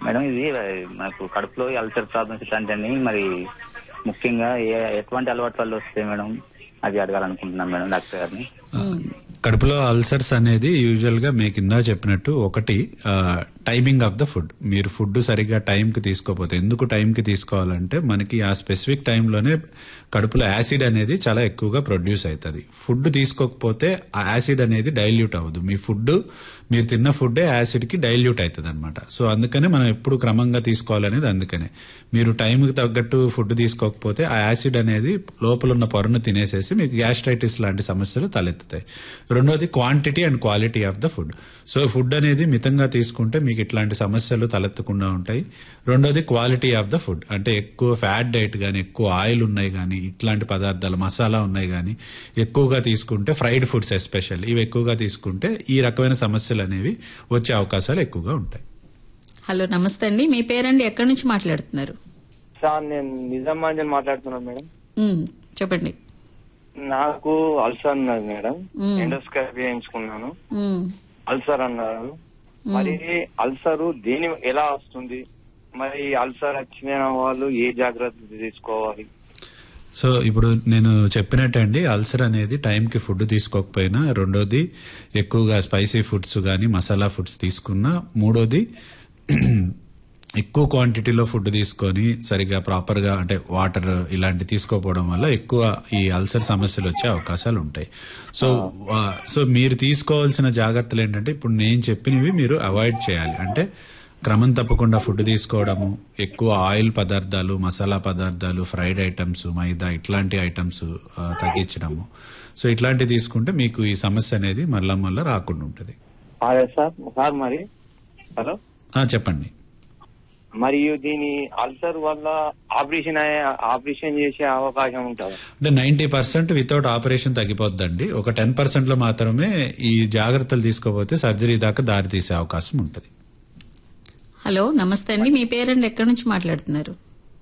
Madam ఇది మనకు కడుపులో అల్సర్ ప్రాబ్లమ్స్ ఇట్లాంటివన్నీ మరి ముఖ్యంగా ఏ ఎటువంటి అలవాటు వల్ల వస్తాయి మేడం అది అడగాలనుకుంటున్నాను మేడం డాక్టర్ గారిని కడుపులో అల్సర్స్ అనేది యూజువల్ గా మీకు ఇందా చెప్పినట్టు ఒకటి టైమింగ్ ఆఫ్ ద ఫుడ్ మీరు ఫుడ్ సరిగ్గా టైంకి తీసుకోకపోతే ఎందుకు టైంకి తీసుకోవాలంటే మనకి ఆ స్పెసిఫిక్ టైంలోనే కడుపులో యాసిడ్ అనేది చాలా ఎక్కువగా ప్రొడ్యూస్ అవుతుంది ఫుడ్ తీసుకోకపోతే ఆ యాసిడ్ అనేది డైల్యూట్ అవ్వదు మీ ఫుడ్ మీరు తిన్న ఫుడ్డే యాసిడ్ కి డైల్యూట్ అవుతుంది అనమాట సో అందుకనే మనం ఎప్పుడు క్రమంగా తీసుకోవాలనేది అందుకనే మీరు టైంకి తగ్గట్టు ఫుడ్ తీసుకోకపోతే ఆ యాసిడ్ అనేది లోపల ఉన్న పొరను తినేసేసి మీకు గ్యాస్ట్రైటిస్ లాంటి సమస్యలు తలెత్తుతాయి రెండోది quantity and quality of the food so food అనేది మితంగా తీసుకుంటే మీకు ఇట్లాంటి సమస్యలు తలెత్తకుండా ఉంటాయి రెండోది క్వాలిటీ ఆఫ్ ద ఫుడ్ అంటే ఎక్కువ ఫ్యాట్ డైట్ కానీ ఎక్కువ ఆయిల్ ఉన్నాయి కానీ ఇట్లాంటి పదార్థాలు మసాలా ఉన్నాయి కానీ ఎక్కువగా తీసుకుంటే ఫ్రైడ్ ఫుడ్స్ ఎస్పెషల్ ఇవి ఎక్కువగా తీసుకుంటే ఈ రకమైన సమస్యలు అనేవి వచ్చే అవకాశాలు ఎక్కువగా ఉంటాయి హలో నమస్తే అండి మీ పేరండి ఎక్కడి నుంచి మాట్లాడుతున్నారు సార్ నేను నిజామాబాద్ నుంచి మాట్లాడుతున్నాను మేడం ఉమ్, చెప్పండి నాకు అల్సర్ ఉన్నది మేడం మ్మ్. ఎండోస్కోపీ చేయించుకున్నాను ఉమ్, అల్సర్ అన్నారు మరి అల్సర్ దేని ఎలా వస్తుంది మరి అల్సర్ వచ్చిన వాళ్ళు ఏ జాగ్రత్తలు తీసుకోవాలి సో ఇప్పుడు నేను చెప్పినట్టండి అల్సర్ అనేది టైంకి ఫుడ్ తీసుకోకపోయినా రెండోది ఎక్కువగా స్పైసీ ఫుడ్స్ కానీ మసాలా ఫుడ్స్ తీసుకున్నా మూడోది ఎక్కువ క్వాంటిటీలో ఫుడ్ తీసుకొని సరిగా ప్రాపర్గా అంటే వాటర్ ఇలాంటి తీసుకోకపోవడం వల్ల ఎక్కువ ఈ అల్సర్ సమస్యలు వచ్చే అవకాశాలు ఉంటాయి సో ఆ, సో మీరు తీసుకోవాల్సిన జాగ్రత్తలు ఏంటంటే ఇప్పుడు నేను చెప్పినవి మీరు అవాయిడ్ చేయాలి అంటే క్రమం తప్పకుండా ఫుడ్ తీసుకోవడము ఎక్కువ ఆయిల్ పదార్థాలు మసాలా పదార్థాలు ఫ్రైడ్ ఐటమ్స్ మైదా ఇట్లాంటి ఐటమ్స్ ఆ, తగ్గించడము సో ఇట్లాంటివి తీసుకుంటే మీకు ఈ సమస్య అనేది మళ్ళా మళ్ళా రాకుండా ఉంటుంది అదే సార్ సార్ మరి హలో ఆ, చెప్పండి మరియు దీని అల్సర్ వల్ల ఆపరేషన్ అయ్యే ఆపరేషన్ చేసే అవకాశం ఉంటుంది అంటే నైన్టీ పర్సెంట్ వితౌట్ ఆపరేషన్ తగ్గిపోద్దండి ఒక టెన్ పర్సెంట్ లో మాత్రమే ఈ జాగ్రత్తలు తీసుకోకపోతే సర్జరీ దాకా దారి తీసే అవకాశం ఉంటుంది హలో నమస్తే అండి మీ పేరండి ఎక్కడి నుంచి మాట్లాడుతున్నారు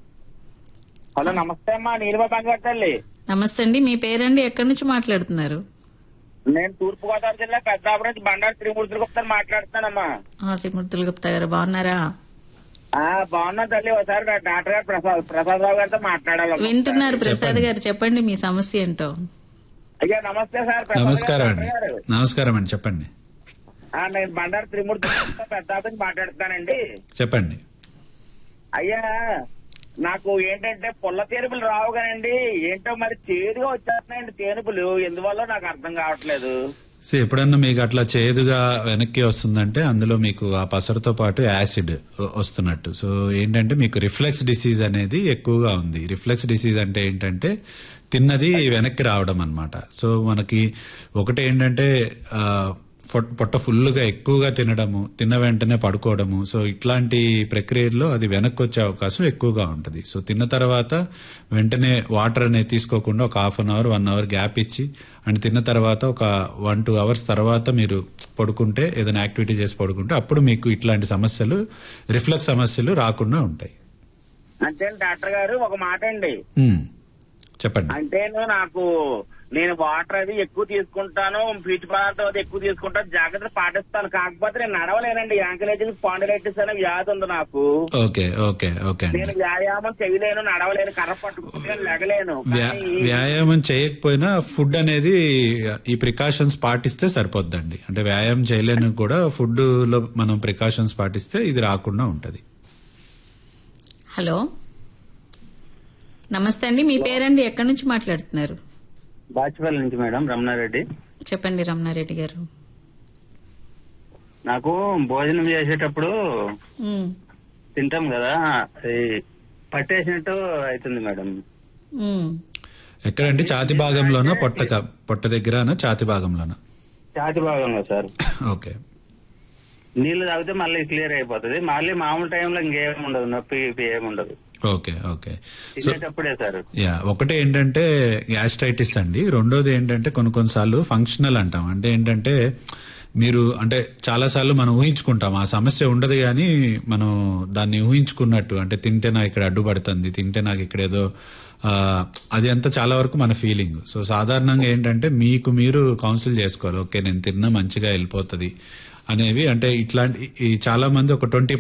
హలో నమస్తే అమ్మా నీలువ బంగారు నమస్తే అండి మీ పేరండి ఎక్కడి నుంచి మాట్లాడుతున్నారు నేను తూర్పు గోదావరి జిల్లా పెద్దాపురం నుంచి బండారు త్రిమూర్తులు గుప్తా మాట్లాడుతున్నానమ్మా ఆ, త్రిమూర్తులు గుప్తా గారు బాగున్నారా ఆ బాగున్నా తల్లి ఒకసారి నా డాక్టర్ గారు ప్రసాద్ ప్రసాద్ రావు గారితో మాట్లాడాలి వింటున్నారు ప్రసాద్ గారు చెప్పండి మీ సమస్య ఏంటో అయ్యా నమస్తే సార్ ప్రసాద్ నమస్కారం అండి డాక్టర్ గారు. నమస్కారం అండి చెప్పండి ఆ, నేను బండారు త్రిమూర్తి పెద్దాపురం నుంచి మాట్లాడుతానండి చెప్పండి అయ్యా నాకు ఏంటంటే పుల్ల తేనుపులు రావు కానండి ఏంటో మరి చేదుగా వచ్చేస్తున్నాయండి తేనుపులు ఎందువల్ల నాకు అర్థం కావట్లేదు సో ఎప్పుడన్నా మీకు అట్లా చేదుగా వెనక్కి వస్తుందంటే అందులో మీకు ఆ పసరుతో పాటు యాసిడ్ వస్తున్నట్టు సో ఏంటంటే మీకు రిఫ్లెక్స్ డిసీజ్ అనేది ఎక్కువగా ఉంది రిఫ్లెక్స్ డిసీజ్ అంటే ఏంటంటే తిన్నది వెనక్కి రావడం అన్నమాట సో మనకి ఒకటి ఏంటంటే ఆ, పొట్- పొట్ట ఫుల్గా ఎక్కువగా తినడము తిన్న వెంటనే పడుకోవడము సో ఇట్లాంటి ప్రక్రియల్లో అది వెనక్కి వచ్చే అవకాశం ఎక్కువగా ఉంటుంది సో తిన్న తర్వాత వెంటనే వాటర్ అనేది తీసుకోకుండా ఒక half an hour one hour gap ఇచ్చి అండ్ తిన్న తర్వాత ఒక వన్ టూ అవర్స్ తర్వాత మీరు పడుకుంటే ఏదైనా యాక్టివిటీ చేసి పడుకుంటే అప్పుడు మీకు ఇట్లాంటి సమస్యలు రిఫ్లెక్స్ సమస్యలు రాకుండా ఉంటాయి అంటే డాక్టర్ గారు ఒక మాట అండి ఉమ్, చెప్పండి అంటే నాకు నేను వాటర్ అది ఎక్కువ తీసుకుంటాను పీచు పదార్థం అది ఎక్కువ తీసుకుంటాను జాగ్రత్తలు పాటిస్తాను కాకపోతే నేను నడవలేనండి యాంకలేజ్ స్పాండిలైటిస్ అనే వ్యాధి ఉంది నాకు ఓకే ఓకే ఓకే అండి నేను వ్యాయామం చేయలేను నడవలేను కర్ర పట్టుకుంటే లెగలేను వ్యా- కానీ వ్యాయామం చేయకపోయినా ఫుడ్ అనేది ఈ ప్రికాషన్స్ పాటిస్తే సరిపోద్దండి అంటే వ్యాయామం చేయలేని కూడా ఫుడ్ లో మనం ప్రికాషన్స్ పాటిస్తే ఇది రాకుండా ఉంటది హలో నమస్తే అండి మీ పేరండి ఎక్కడి నుంచి మాట్లాడుతున్నారు బాచిపల్లి నుంచి మేడం రమణారెడ్డి చెప్పండి రమణారెడ్డి గారు నాకు భోజనం చేసేటప్పుడు ఉమ్, తింటాం కదా ఈ పట్టేసినట్టు అవుతుంది మేడం ఉమ్. ఎక్కడండి ఛాతి భాగంలోనా పొట్ట క- పొట్ట దగ్గరనా ఛాతి భాగంలోనా ఛాతి భాగంలో సార్ ఓకే నీళ్లు తాగితే మళ్ళీ క్లియర్ అయిపోతుంది మళ్ళీ మామూలు టైంలో ఇంకేం ఉండదు నొప్పి గిప్పి ఏమి ఉండదు ఓకే ఓకే సో తినేటప్పుడే సార్ యా ఒకటి ఏంటంటే గ్యాస్ట్రైటిస్ అండి రెండోది ఏంటంటే కొన్ని కొన్నిసార్లు ఫంక్షనల్ అంటాం అంటే ఏంటంటే మీరు అంటే చాలాసార్లు మనం ఊహించుకుంటాం ఆ సమస్య ఉండదు కానీ మనం దాన్ని ఊహించుకున్నట్టు అంటే తింటే నాకు ఇక్కడ అడ్డుపడుతుంది తింటే నాకు ఇక్కడ ఏదో ఆ, అది అంతా చాలా వరకు మన ఫీలింగ్ సో సాధారణంగా ఏంటంటే మీకు మీరు కౌన్సిల్ చేసుకోవాలి ఓకే నేను తిన్నా మంచిగా వెళ్ళిపోతుంది అనేవి అంటే ఇట్లాంటి ఈ చాలా మంది ఒక ట్వంటీ